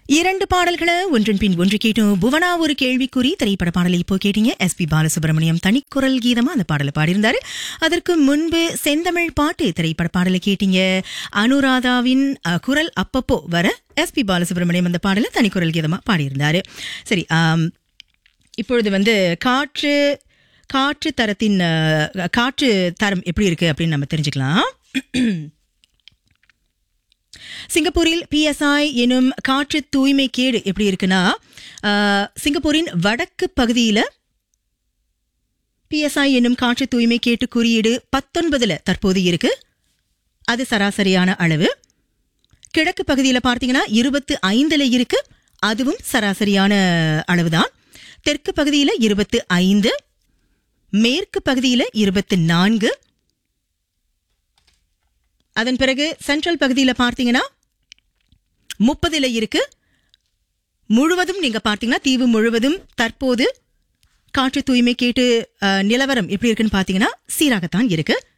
இரண்டு பாடல்களை ஒன்றன் பின் ஒன்று கேட்டோம் புவனா ஒரு கேள்விக்குறி திரைப்பட பாடலை இப்போ கேட்டீங்க எஸ்பி பாலசுப்ரமணியம் தனிக்குரல் கீதமா அந்த பாடலை பாடியிருந்தாரு அதற்கு முன்பு செந்தமிழ் பாட்டு திரைப்பட பாடலை கேட்டீங்க அனுராதாவின் அஹ், குரல் அப்பப்போ வர எஸ்பி பாலசுப்ரமணியம் அந்த பாடலை தனிக்குரல் கீதமா பாடியிருந்தாரு சரி ஆம், இப்பொழுது வந்து காற்று காற்று தரத்தின் அஹ், காற்று தரம் எப்படி இருக்கு அப்படின்னு நம்ம தெரிஞ்சுக்கலாம் சிங்கப்பூரில் பிஎஸ்ஐ எனும் காற்று தூய்மை கேடு எப்படி இருக்குன்னா ஆஹ், சிங்கப்பூரின் வடக்கு பகுதியில் பிஎஸ்ஐ எனும் காற்று தூய்மை கேட்டு குறியீடு பத்தொன்பதுல தற்போது இருக்கு அது சராசரியான அளவு கிழக்கு பகுதியில் பார்த்தீங்கன்னா இருபத்து ஐந்துல இருக்கு அதுவும் சராசரியான அளவுதான் தெற்கு பகுதியில் இருபத்து ஐந்து மேற்கு பகுதியில் இருபத்து நான்கு அதன் பிறகு சென்ட்ரல் பகுதியில் பார்த்தீங்கன்னா முப்பதுல இருக்கு முழுவதும் நீங்க பார்த்தீங்கன்னா தீவு முழுவதும் தற்போது காற்று தூய்மை கேட்டு அஹ், நிலவரம் எப்படி இருக்குன்னு பார்த்தீங்கன்னா சீராகத்தான் இருக்கு